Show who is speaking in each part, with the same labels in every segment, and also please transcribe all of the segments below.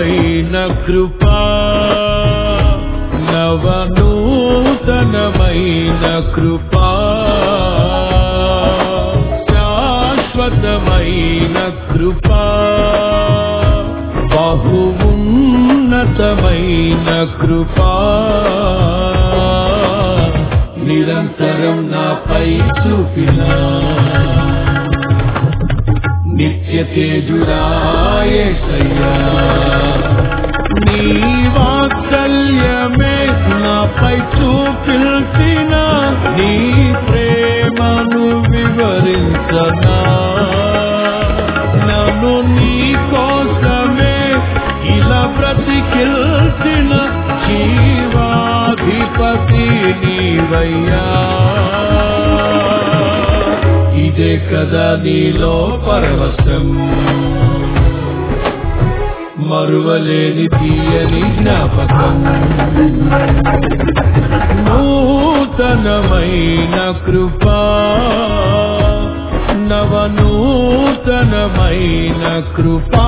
Speaker 1: నూతనమైన కృపా నవనూతనమైన కృపా శాశ్వతమైన కృపా బహు ఉన్నతమైన కృపా నిరంతరం నాపై చూపినా నిత్య తేజురాయేసయ్యా నీ వాత్సల్యమే నాపై చూపిల్సిన నీ ప్రేమను వివరించనా నన్ను నీ కోసమే ఇలా బ్రతికిల్సిన జీవాధిపతి నీవయ్యా ఇదే కదా నీలో పరవశం మరువలేని తీయని జ్ఞాపకం నూతనమైన కృపా నవనూతనమైన కృపా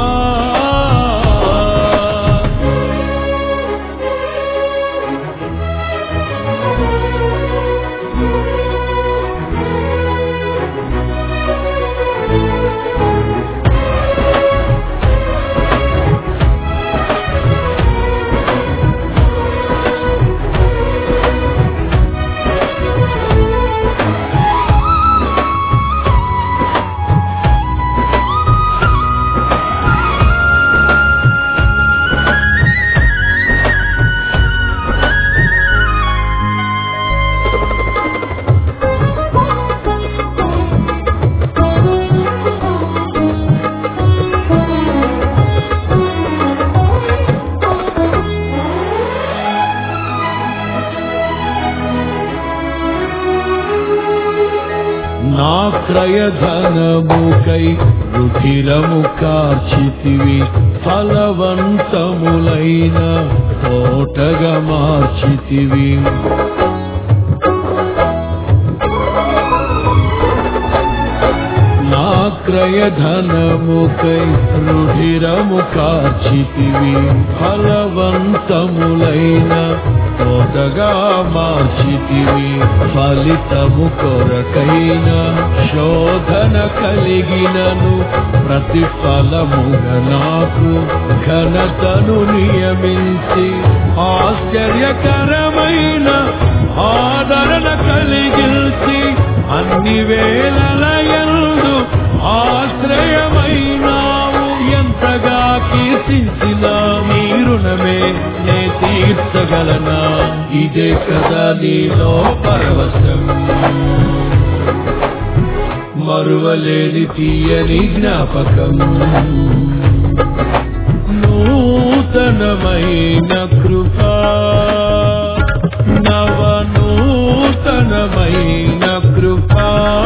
Speaker 1: నా క్రయధనముకై రుధిరము కార్చితివి ఫలవంతములైన తోటగా మార్చితివి నా క్రయధనముకై రుధిరము కార్చితివి ఫలవంతములైన తోటగా మార్చితివి ఫలితము కొరకైన శోధన కలిగినను ప్రతిఫలముగా నాకు ఘనతను నియమించి ఆశ్చర్యకరమైన ఆదరణ కలిగించి అన్ని వేళలయందు ఆశ్రయమైనావు ఎంతగా కీర్తించిన నీ రుణమే నే తీర్చగలనా ఇదే కదా నీలో పరవశం మరువలేని తీయని జ్ఞాపకం నూతనమైన కృపా నవనూతనమైన కృపా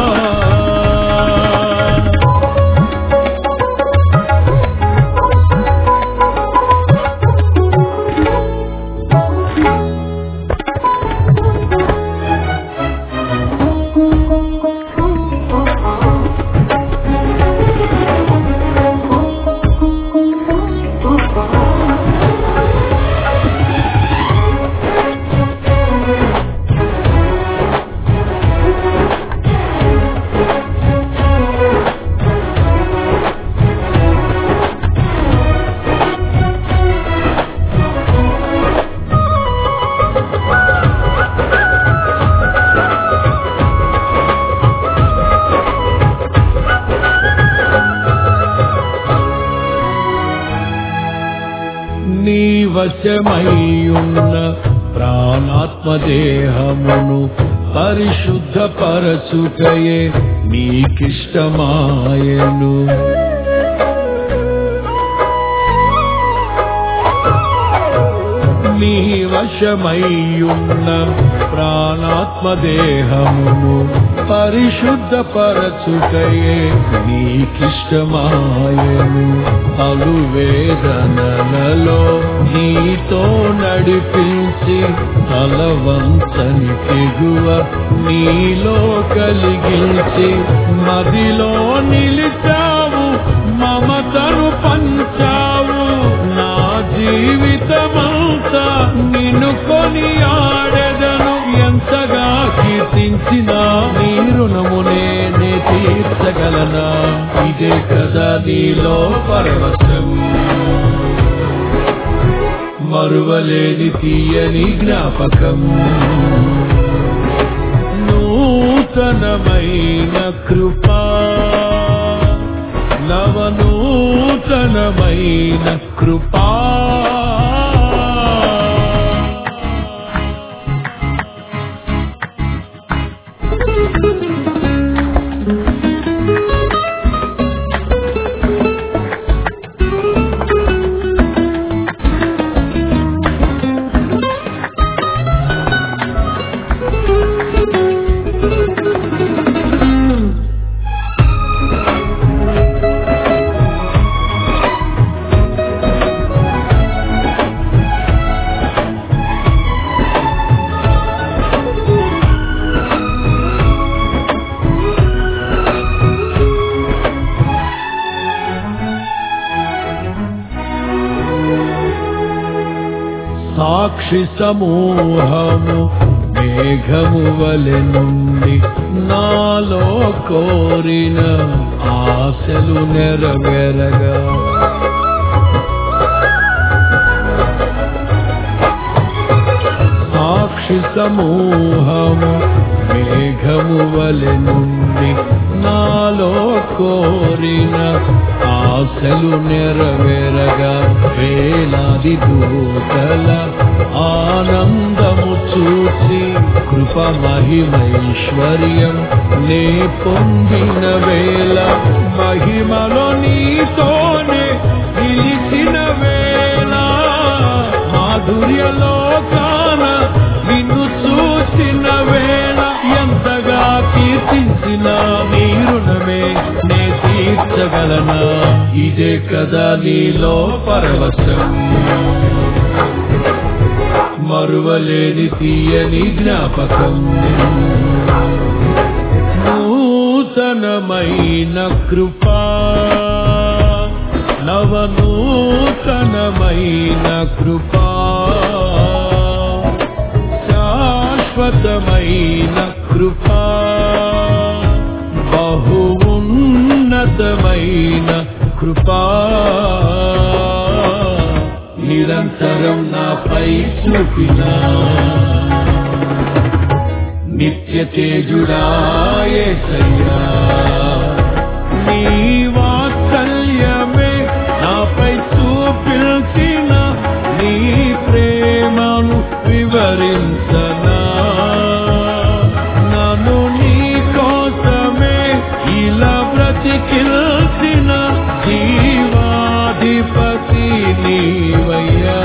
Speaker 1: నీ వశమయ్యున్న ప్రాణాత్మదేహమును పరిశుద్ధపరచుటయే నీకిష్టమాయను నీ వశమయ్యున్న ప్రాణాత్మదేహమును పరిశుద్ధపరచుటయే నీకిష్టమాయను పలు వేదనలలో నీతో నడిపించి తలవంచని తెగువ నీలో కలిగించి మదిలో నిలిచావు మమతను పంచావు నా కొనియాడెదను ఎంతగా కీర్తించిన నీ రుణమునే నే తీర్చగలనా ఇదే కదా నీలో పరవశం మరువలేని తీయని జ్ఞాపకం నూతనమైన కృపా నవనూతనమైన కృపా సాక్షి సమూహము మేఘము వలె నుండి నాలో కోరిన ఆశలు నెరవేరగా సాక్షి సమూహము మేఘము వలె నుండి నాలో కోరిన ఆశలు నెరవేరగా వేలాది దూతల ఆనందము చూసి కృప మహిమైశ్వర్యం నే పొందిన వేళ మహిమలో నీతోనే నిలిచిన వేళ మాధుర్యలో కాన నిన్ను చూసిన వేళ ఎంతగా కీర్తించిన నీ రుణమే నే తీర్చగలనా ఇదే కదా నీలో పరవశం మరువలేని తీయని జ్ఞాపకం నూతనమైన కృపా నవనూతనమైన కృపా శాశ్వతమైన కృపా బహు ఉన్నతమైన కృపా నిరంతరం నాపై చూపిన నిత్య తేజుడాయేసయ్యా నీ వాత్సల్యమే నాపై చూపిల్చిన నీ ప్రేమను వివరించనా నన్ను నీ కోసమే ఇలా బ్రతికిల్చిన జీవాధిపతి నీవయ్యా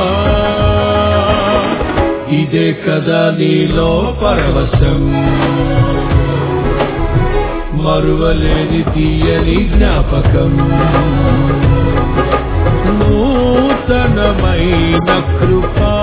Speaker 1: ఇదే కదా నీలో పరవశం మరువలేని తీయని జ్ఞాపకం నూతనమైన కృపా